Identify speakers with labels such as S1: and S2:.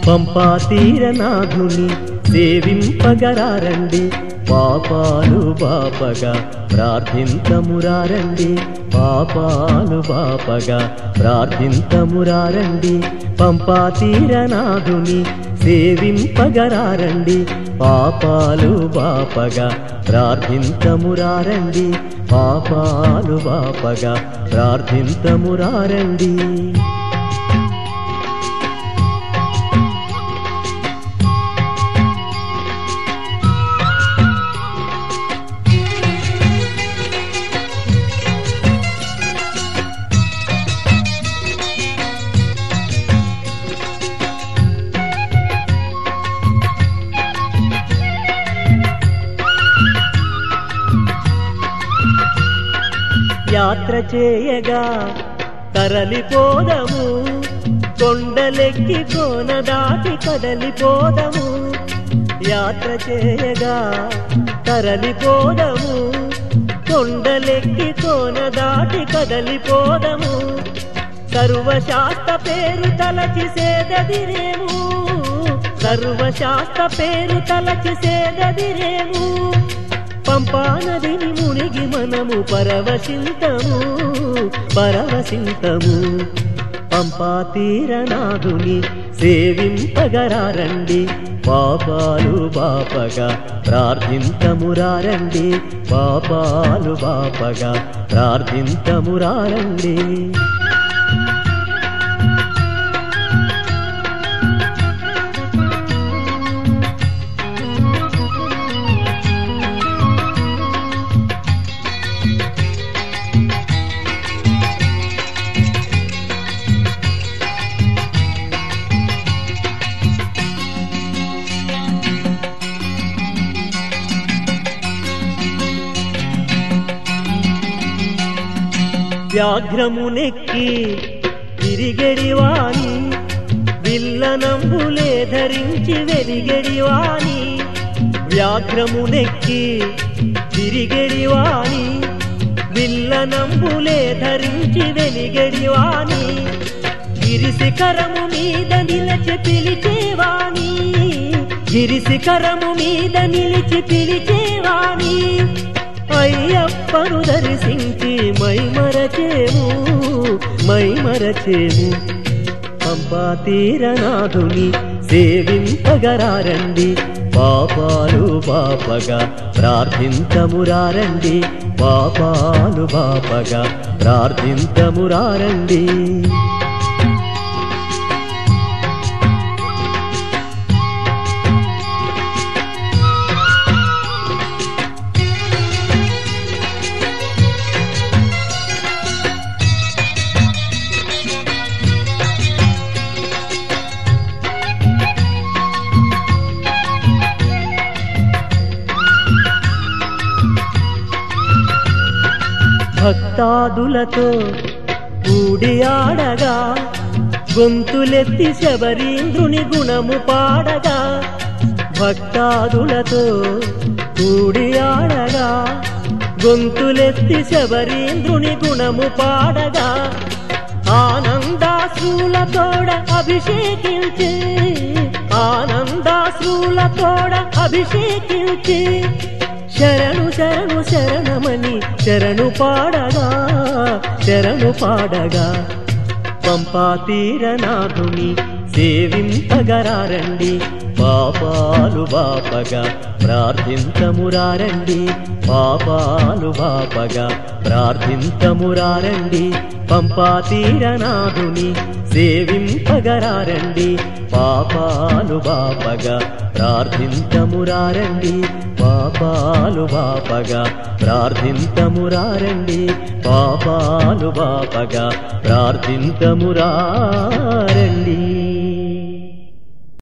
S1: పంపా తీరనాథుని సేవింపగరారండి పాపాలు బాపగా ప్రార్థింతమురారండి పాపాలు బాపగా ప్రార్థింతమురారండి పంపా తీరనాథుని సేవింపగరారండి పాపాలు బాపగా ప్రార్థింతమురారండి పాపాలు బాపగా ప్రార్థింతమురారండి యాత్ర చేయగా తరలిపోదము కొండలెక్కి కోన దాటి కదలిపోదము యాత్ర చేయగా తరలిపోదము కొండలెక్కి కోన దాటి కదలిపోదము సర్వశాస్త్ర పేరు తలచి సేదదిరేము సర్వశాస్త్ర పేరు తలచి సేదదిరేము పంపా నదిని మునిగి మనము పరవశింతము పరవశింతము పంపా తీరనాథుని సేవింపగరారండి పాపాలు బాపగా ప్రార్థింతమురారండి పాపాలు బాపగా ప్రార్థింతమురారండి వ్యాఘ్రమునెక్కి తిరిగెడివాని విల్లనంబులే ధరించి వెలిగెడివాని వ్యాఘ్రమునెక్కి తిరిగెడివాని విల్లనంబులే ధరించి వెలిగెడివాని గిరిశిఖరము మీద నిలచి పిలిచేవాని గిరిశిఖరము మీద నిలిచి పిలిచేవాని అయ్యప్పను దర్శించి మై మరచేము మై మరచేము పంపా తీరనాథుని సేవింపగరారండి పాపాలు బాపగా ప్రార్థింతమురారండి పాపాలు బాపగా ప్రార్థింతమురారండి భక్తాదులతో కూడి ఆడగా గొంతులెత్తి శబరీంద్రుని గుణము పాడగా భక్తాదులతో కూడి ఆడగా గొంతులెత్తి శబరీంద్రుని గుణము పాడగా ఆనందాశ్రులతోడ అభిషేకించి ఆనందాశ్రులతోడ అభిషేకించి శరణు శరణు శరణమని శరణు పాడగా శరణు పాడగా పంపా తీరనాథుని సేవింపగరారండి పాపాలు బాపగా ప్రార్థింతమురారండి పాపాలు బాపగా ప్రార్థింతమురారండి పంపా తీరనాథుని సేవింపగరారండి పాపాలు బాపగా ప్రార్థింతమురారండి పాపాలు బాపగా ప్రార్థింతమురారండి పాపాలు బాపగా ప్రార్థింతమురారండి